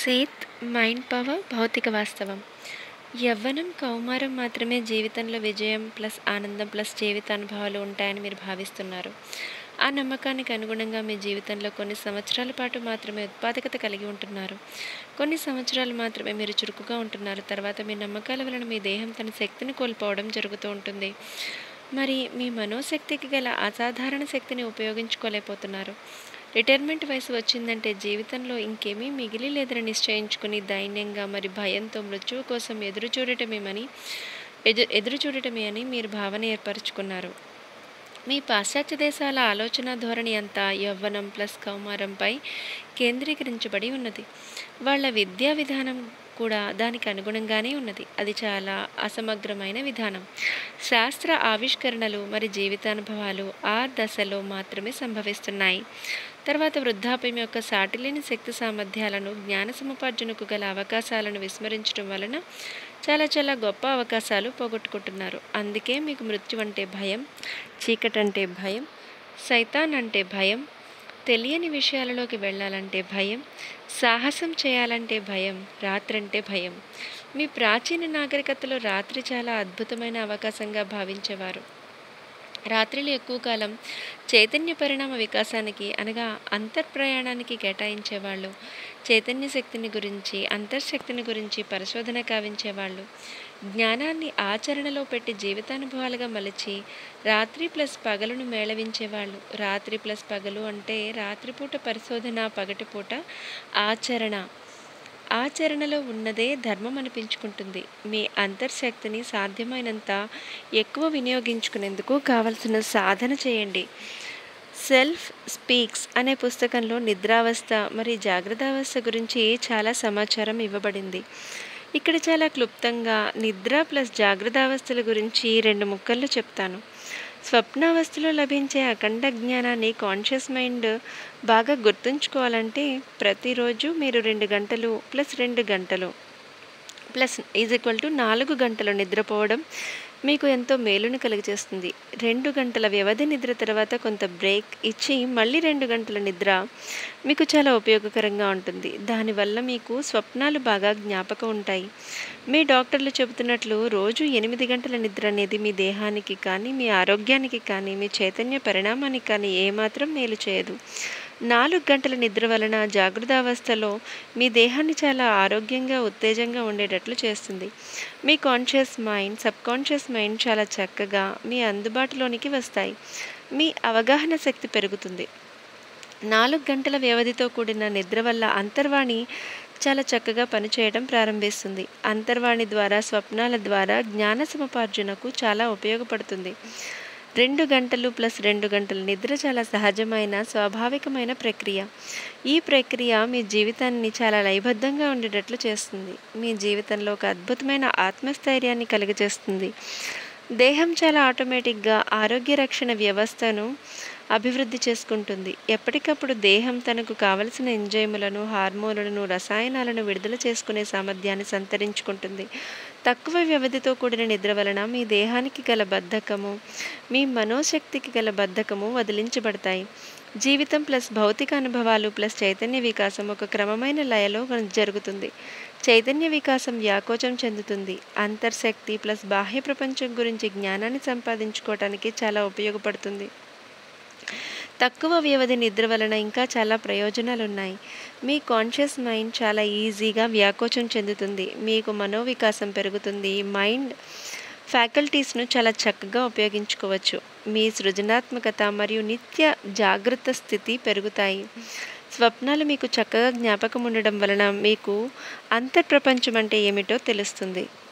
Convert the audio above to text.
Seth mind power భౌతిక వాస్తవం యవ్వనం కౌమారం మాత్రమే జీవితంలో విజయం ప్లస్ ఆనందం ప్లస్ జీవితానుభవాలు ఉంటాయని మీరు భావిస్తున్నారు ఆ నమ్మకానికి అనుగుణంగా మీ జీవితంలో కొన్ని సంవత్సరాల పాటు మాత్రమే ఉత్పాదకత కలిగి ఉంటున్నారు కొన్ని సంవత్సరాలు మాత్రమే మీరు చురుకుగా ఉంటున్నారు తర్వాత మీ నమ్మకాల వలన మీ దేహం తన శక్తిని కోల్పోవడం జరుగుతూ ఉంటుంది మరి మీ మనోశక్తికి గల అసాధారణ శక్తిని ఉపయోగించుకోలేకపోతున్నారు రిటైర్మెంట్ వయసు వచ్చిందంటే జీవితంలో ఇంకేమీ మిగిలి లేదని నిశ్చయించుకుని దైన్యంగా మరి భయంతో మృత్యువు కోసం ఎదురు చూడటమేమని ఎదు ఎదురు చూడటమే అని మీరు భావన ఏర్పరచుకున్నారు మీ పాశ్చాత్య దేశాల ఆలోచన ధోరణి అంతా యవ్వనం ప్లస్ కౌమారంపై కేంద్రీకరించబడి ఉన్నది వాళ్ళ విద్యా విధానం కూడా దానికి అనుగుణంగానే ఉన్నది అది చాలా అసమగ్రమైన విధానం శాస్త్ర ఆవిష్కరణలు మరి జీవితానుభవాలు ఆ దశలో మాత్రమే సంభవిస్తున్నాయి తర్వాత వృద్ధాప్యం యొక్క సాటిలేని శక్తి సామర్థ్యాలను జ్ఞాన సముపార్జనకు గల అవకాశాలను విస్మరించడం వలన చాలా చాలా గొప్ప అవకాశాలు పోగొట్టుకుంటున్నారు అందుకే మీకు మృత్యు అంటే భయం చీకటి అంటే భయం సైతాన్ అంటే భయం తెలియని విషయాలలోకి వెళ్ళాలంటే భయం సాహసం చేయాలంటే భయం రాత్రంటే భయం మీ ప్రాచీన నాగరికతలో రాత్రి చాలా అద్భుతమైన అవకాశంగా భావించేవారు రాత్రిలు ఎక్కువ కాలం చైతన్య పరిణామ వికాసానికి అనగా అంతర్ప్రయాణానికి కేటాయించేవాళ్ళు చైతన్య శక్తిని గురించి అంతర్శక్తిని గురించి పరిశోధన కావించేవాళ్ళు జ్ఞానాన్ని ఆచరణలో పెట్టి జీవితానుభవాలుగా మలిచి రాత్రి ప్లస్ పగలును మేళవించేవాళ్ళు రాత్రి ప్లస్ పగలు అంటే రాత్రిపూట పరిశోధన పగటిపూట ఆచరణ ఆచరణలో ఉన్నదే ధర్మం అనిపించుకుంటుంది మీ అంతర్శక్తిని సాధ్యమైనంత ఎక్కువ వినియోగించుకునేందుకు కావలసిన సాధన చేయండి సెల్ఫ్ స్పీక్స్ అనే పుస్తకంలో నిద్రావస్థ మరి జాగ్రత్తావస్థ గురించి చాలా సమాచారం ఇవ్వబడింది ఇక్కడ చాలా క్లుప్తంగా నిద్ర ప్లస్ జాగ్రత్తావస్థల గురించి రెండు ముక్కల్లో చెప్తాను స్వప్నావస్థలో లభించే అఖండ జ్ఞానాన్ని కాన్షియస్ మైండ్ బాగా గుర్తుంచుకోవాలంటే ప్రతిరోజు మీరు రెండు గంటలు ప్లస్ రెండు గంటలు ప్లస్ ఈజ్ ఈక్వల్ టు నాలుగు గంటలు నిద్రపోవడం మీకు ఎంతో మేలుని కలిగజేస్తుంది రెండు గంటల వ్యవధి నిద్ర తర్వాత కొంత బ్రేక్ ఇచ్చి మళ్ళీ రెండు గంటల నిద్ర మీకు చాలా ఉపయోగకరంగా ఉంటుంది దానివల్ల మీకు స్వప్నాలు బాగా జ్ఞాపకం ఉంటాయి మీ డాక్టర్లు చెబుతున్నట్లు రోజు ఎనిమిది గంటల నిద్ర అనేది మీ దేహానికి కానీ మీ ఆరోగ్యానికి కానీ మీ చైతన్య పరిణామానికి కానీ ఏమాత్రం మేలు చేయదు నాలుగు గంటల నిద్ర వలన జాగృతావస్థలో మీ దేహాన్ని చాలా ఆరోగ్యంగా ఉత్తేజంగా ఉండేటట్లు చేస్తుంది మీ conscious mind subconscious mind చాలా చక్కగా మీ అందుబాటులోనికి వస్తాయి మీ అవగాహన శక్తి పెరుగుతుంది నాలుగు గంటల వ్యవధితో కూడిన నిద్ర వల్ల అంతర్వాణి చాలా చక్కగా పనిచేయడం ప్రారంభిస్తుంది అంతర్వాణి ద్వారా స్వప్నాల ద్వారా జ్ఞాన సముపార్జనకు చాలా ఉపయోగపడుతుంది రెండు గంటలు ప్లస్ రెండు గంటల నిద్ర చాలా సహజమైన స్వాభావికమైన ప్రక్రియ ఈ ప్రక్రియ మీ జీవితాన్ని చాలా లయబద్ధంగా ఉండేటట్లు చేస్తుంది మీ జీవితంలో ఒక అద్భుతమైన ఆత్మస్థైర్యాన్ని కలిగజేస్తుంది దేహం చాలా ఆటోమేటిక్గా ఆరోగ్య రక్షణ వ్యవస్థను అభివృద్ధి చేసుకుంటుంది ఎప్పటికప్పుడు దేహం తనకు కావలసిన ఎంజైములను హార్మోన్లను రసాయనాలను విడుదల చేసుకునే సామర్థ్యాన్ని సంతరించుకుంటుంది తక్కువ వ్యవధితో కూడిన నిద్ర వలన మీ దేహానికి గల బద్ధకము మీ మనోశక్తికి గల బద్ధకము వదిలించబడతాయి జీవితం ప్లస్ భౌతిక అనుభవాలు ప్లస్ చైతన్య వికాసం ఒక క్రమమైన లయలో జరుగుతుంది చైతన్య వికాసం వ్యాకోచం చెందుతుంది అంతర్శక్తి ప్లస్ బాహ్య ప్రపంచం గురించి జ్ఞానాన్ని సంపాదించుకోవటానికి చాలా ఉపయోగపడుతుంది తక్కువ వ్యవధి నిద్ర వలన ఇంకా చాలా ప్రయోజనాలు ఉన్నాయి మీ కాన్షియస్ మైండ్ చాలా ఈజీగా వ్యాకోచం చెందుతుంది మీకు మనోవికాసం పెరుగుతుంది మైండ్ ఫ్యాకల్టీస్ను చాలా చక్కగా ఉపయోగించుకోవచ్చు మీ సృజనాత్మకత మరియు నిత్య జాగ్రత్త స్థితి పెరుగుతాయి స్వప్నాలు మీకు చక్కగా జ్ఞాపకం ఉండడం వలన మీకు అంతర్ప్రపంచం అంటే ఏమిటో తెలుస్తుంది